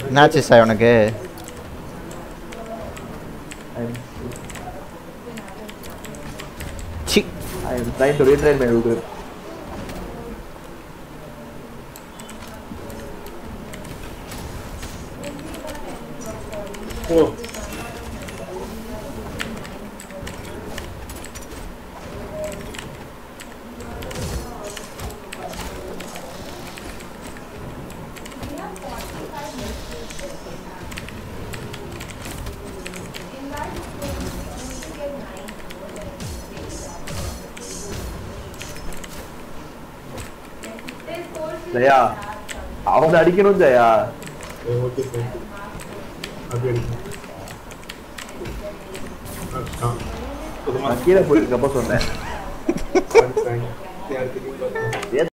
என்னாச்சு சார் உனக்கு சி I am trying to retrain my grip. ஓ ஜெயா அவனை அடிக்கணும் ஜெயா ஓகே சார் அப்படி அடிக்கும் அடிச்சிட்டான் சுத்தமா நான் கீழே போயிருக்கப்ப சொன்னேன் அடிச்சாங்க யாருக்கு